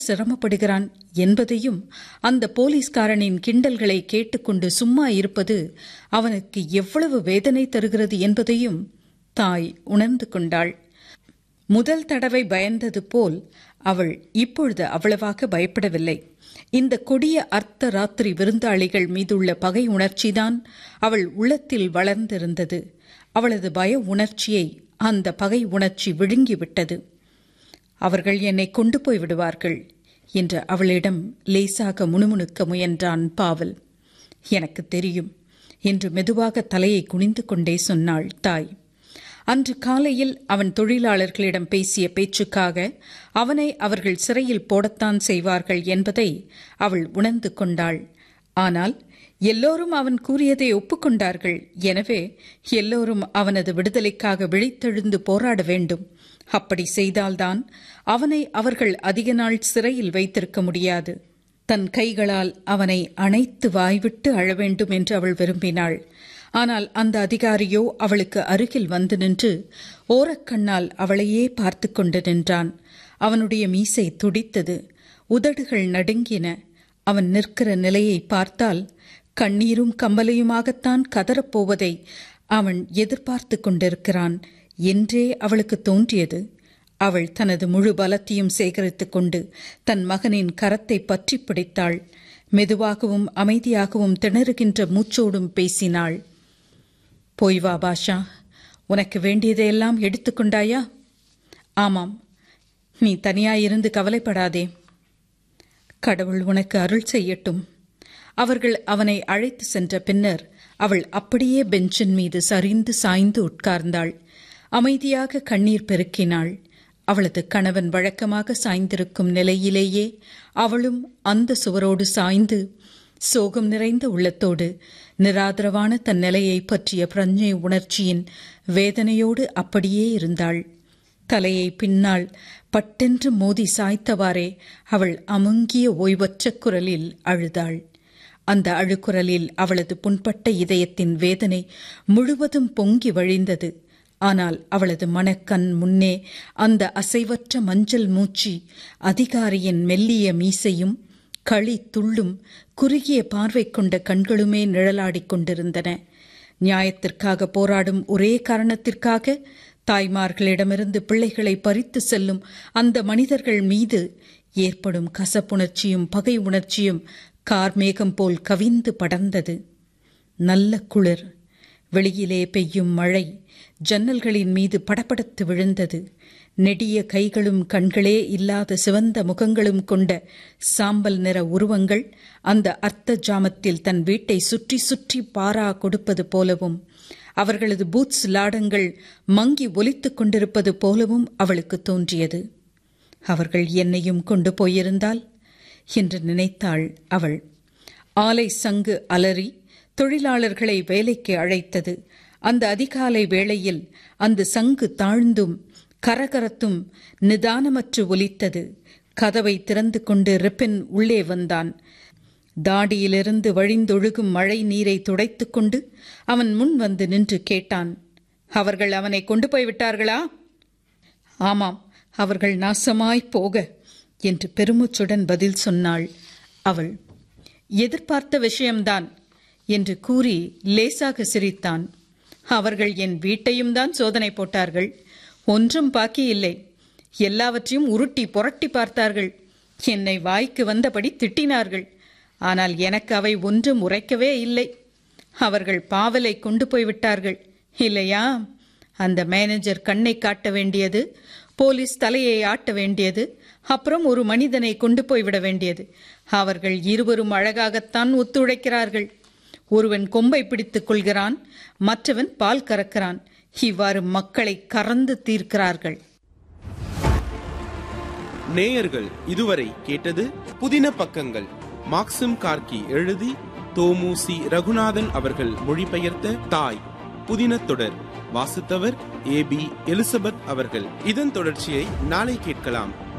சிரமப்படுகிறான் என்பதையும் அந்த போலீஸ்காரனின் கிண்டல்களை கேட்டுக்கொண்டு சும்மா இருப்பது அவனுக்கு எவ்வளவு வேதனை தருகிறது என்பதையும் தாய் உணர்ந்து கொண்டாள் முதல் தடவை பயந்தது போல் அவள் இப்பொழுது அவ்வளவாக பயப்படவில்லை இந்த கொடிய அர்த்த ராத்திரி விருந்தாளிகள் மீதுள்ள பகை உணர்ச்சிதான் அவள் உள்ளத்தில் வளர்ந்திருந்தது அவளது பய உணர்ச்சியை அந்த பகை உணர்ச்சி விழுங்கிவிட்டது அவர்கள் என்னை கொண்டு போய் விடுவார்கள் என்று அவளிடம் லேசாக முணுமுணுக்க முயன்றான் பாவல் எனக்கு தெரியும் என்று மெதுவாக தலையை குனிந்து கொண்டே சொன்னாள் தாய் அன்று காலையில் அவன் தொழிலாளர்களிடம் பேசிய பேச்சுக்காக அவனை அவர்கள் சிறையில் போடத்தான் செய்வார்கள் என்பதை அவள் உணர்ந்து கொண்டாள் ஆனால் எல்லோரும் அவன் கூறியதை ஒப்புக்கொண்டார்கள் எனவே எல்லோரும் அவனது விடுதலைக்காக விழித்தெழுந்து போராட வேண்டும் அப்படி செய்தால்தான் அவனை அவர்கள் அதிக நாள் சிறையில் வைத்திருக்க முடியாது தன் கைகளால் அவனை அணைத்து வாய்விட்டு அழ வேண்டும் என்று அவள் விரும்பினாள் ஆனால் அந்த அதிகாரியோ அவளுக்கு அருகில் வந்து நின்று ஓரக்கண்ணால் அவளையே பார்த்து கொண்டு நின்றான் அவனுடைய மீசை துடித்தது உதடுகள் நடுங்கின அவன் நிற்கிற நிலையை பார்த்தால் கண்ணீரும் கம்பலையுமாகத்தான் கதறப்போவதை அவன் எதிர்பார்த்து கொண்டிருக்கிறான் என்றே அவளுக்கு தோன்றியது அவள் தனது முழு பலத்தையும் சேகரித்துக் கொண்டு தன் மகனின் கரத்தை பற்றி பிடித்தாள் மெதுவாகவும் அமைதியாகவும் திணறுகின்ற மூச்சோடும் பேசினாள் போய் வா பாஷா உனக்கு வேண்டியதையெல்லாம் எடுத்துக்கொண்டாயா ஆமாம் நீ தனியாயிருந்து கவலைப்படாதே கடவுள் உனக்கு அருள் செய்யட்டும் அவர்கள் அவனை அழைத்து சென்ற பின்னர் அவள் அப்படியே பெஞ்சின் மீது சரிந்து சாய்ந்து உட்கார்ந்தாள் அமைதியாக கண்ணீர் பெருக்கினாள் அவளது கணவன் வழக்கமாக சாய்ந்திருக்கும் நிலையிலேயே அவளும் அந்த சுவரோடு சாய்ந்து சோகம் நிறைந்த உள்ளத்தோடு நிராதரவான தன் நிலையை பற்றிய பிரஞ்சை உணர்ச்சியின் வேதனையோடு அப்படியே இருந்தாள் தலையை பின்னால் பட்டென்று மோதி சாய்த்தவாறே அவள் அமுங்கிய ஓய்வற்ற குரலில் அழுதாள் அந்த அழுக்குரலில் அவளது புண்பட்ட இதயத்தின் வேதனை முழுவதும் பொங்கி வழிந்தது ஆனால் அவளது மனக்கண் முன்னே அந்த அசைவற்ற மஞ்சள் மூச்சி அதிகாரியின் மெல்லிய மீசையும் களி துள்ளும் குறுகிய பார்வை கொண்ட கண்களுமே நிழலாடிக் கொண்டிருந்தன நியாயத்திற்காக போராடும் ஒரே காரணத்திற்காக தாய்மார்களிடமிருந்து பிள்ளைகளை பறித்து செல்லும் அந்த மனிதர்கள் மீது ஏற்படும் கசப்புணர்ச்சியும் பகை உணர்ச்சியும் கார்மேகம் போல் கவிந்து படர்ந்தது நல்ல குளிர் வெளியிலே பெய்யும் மழை ஜன்னல்களின் மீது படபடத்து விழுந்தது நெடிய கைகளும் கண்களே இல்லாத சிவந்த முகங்களும் கொண்ட சாம்பல் நிற உருவங்கள் அந்த அர்த்த ஜாமத்தில் தன் வீட்டை சுற்றி சுற்றி பாரா கொடுப்பது போலவும் அவர்களது பூத்ஸ் லாடங்கள் மங்கி ஒலித்துக் கொண்டிருப்பது போலவும் அவளுக்கு தோன்றியது அவர்கள் என்னையும் கொண்டு போயிருந்தால் என்று நினைத்தாள் அவள் ஆலை சங்கு அலறி தொழிலாளர்களை வேலைக்கு அழைத்தது அந்த அதிகாலை வேளையில் அந்த சங்கு தாழ்ந்தும் கரகரத்தும் நிதானமற்று ஒலித்தது கதவை திறந்து கொண்டு ரிப்பின் உள்ளே வந்தான் தாடியிலிருந்து வழிந்தொழுகும் மழை நீரை துடைத்துக் கொண்டு அவன் முன் வந்து நின்று கேட்டான் அவர்கள் அவனை கொண்டு போய் விட்டார்களா ஆமாம் அவர்கள் நாசமாய் போக என்று பெருமூச்சுடன் பதில் சொன்னாள் அவள் எதிர்பார்த்த விஷயம்தான் என்று கூறி லேசாக சிரித்தான் அவர்கள் என் வீட்டையும் தான் சோதனை போட்டார்கள் ஒன்றும் பாக்கி இல்லை எல்லாவற்றையும் உருட்டி புரட்டி பார்த்தார்கள் என்னை வாய்க்கு வந்தபடி திட்டினார்கள் ஆனால் எனக்கு அவை ஒன்றும் உரைக்கவே இல்லை அவர்கள் பாவலை கொண்டு போய்விட்டார்கள் இல்லையா அந்த மேனேஜர் கண்ணை காட்ட வேண்டியது போலீஸ் தலையை ஆட்ட வேண்டியது அப்புறம் ஒரு மனிதனை கொண்டு போய்விட வேண்டியது அவர்கள் இருவரும் அழகாகத்தான் ஒத்துழைக்கிறார்கள் ஒருவன் கொம்பை பிடித்துக் கொள்கிறான் மற்றவன் பால் கறக்கிறான் இவ்வாறு மக்களை கறந்து தீர்க்கிறார்கள் நேயர்கள் இதுவரை கேட்டது புதின பக்கங்கள் மாக்சிம் கார்கி எழுதி தோமுசி ரகுநாதன் அவர்கள் மொழிபெயர்த்த தாய் புதின தொடர் வாசித்தவர் ஏ பி எலிசபெத் அவர்கள் இதன் தொடர்ச்சியை நாளை கேட்கலாம்